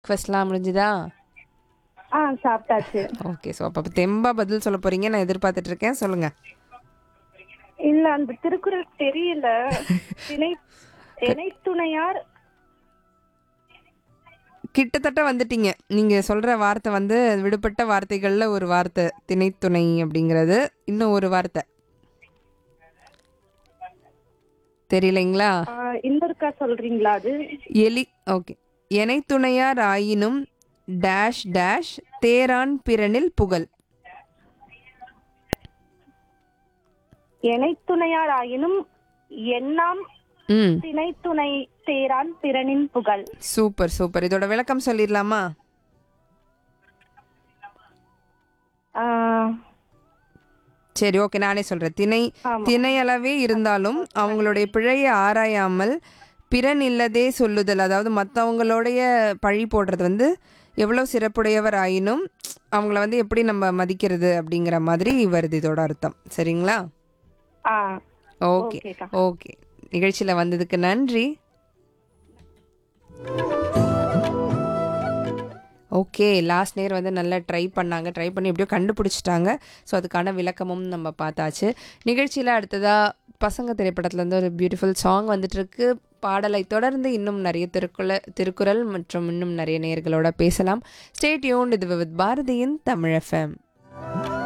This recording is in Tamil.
பிரேக்ஃபாஸ்ட்லாம் முடிஞ்சுதா ஆ சாப்பிட்டாச்சு ஓகே ஸோ அப்போ தெம்பா பதில் சொல்ல போறீங்க நான் எதிர்பார்த்துட்டு இருக்கேன் சொல்லுங்க இல்ல அந்த திருக்குறள் தெரியல திணை திணைத்துணையார் கிட்டத்தட்ட வந்துட்டீங்க நீங்க சொல்ற வார்த்தை வந்து விடுபட்ட வார்த்தைகள்ல ஒரு வார்த்தை திணைத்துணை அப்படிங்கிறது இன்னும் ஒரு வார்த்தை தெரியலைங்களா ஆ, இன்னொருக்கா சொல்றீங்களா அது எலி ஓகே எனை துணையார் ஆயினும் டேஷ் டேஷ் தேரான் பிறனில் புகழ் இணைத்துணையார் ஆயினும் எண்ணாம் ம் திணைத்துணை தேரான் பிறனின் புகழ் சூப்பர் சூப்பர் இதோட விளக்கம் சொல்லிடலாமா ஆ, சரி ஓகே நானே சொல்றேன் திணை ஆமா. திணையளவே இருந்தாலும் அவங்களுடைய பிழையை ஆராயாமல் பிறன் இல்லதே சொல்லுதல் அதாவது மற்றவங்களுடைய பழி போடுறது வந்து எவ்வளோ சிறப்புடையவர் ஆயினும் அவங்கள வந்து எப்படி நம்ம மதிக்கிறது அப்படிங்கிற மாதிரி வருது இதோட அர்த்தம் சரிங்களா ஆ ஓகே ஓகேக்கா. ஓகே நிகழ்ச்சியில் வந்ததுக்கு நன்றி ஓகே லாஸ்ட் நேர் வந்து நல்லா ட்ரை பண்ணாங்க ட்ரை பண்ணி எப்படியோ கண்டுபிடிச்சிட்டாங்க ஸோ அதுக்கான விளக்கமும் நம்ம பார்த்தாச்சு நிகழ்ச்சியில் அடுத்ததாக பசங்க திரைப்படத்துலேருந்து ஒரு பியூட்டிஃபுல் சாங் வந்துட்டுருக்கு பாடலை தொடர்ந்து இன்னும் நிறைய திருக்குறள் திருக்குறள் மற்றும் இன்னும் நிறைய நேர்களோட பேசலாம் ஸ்டேட் யூன் இது வித் பாரதியின் தமிழ் எஃப்எம்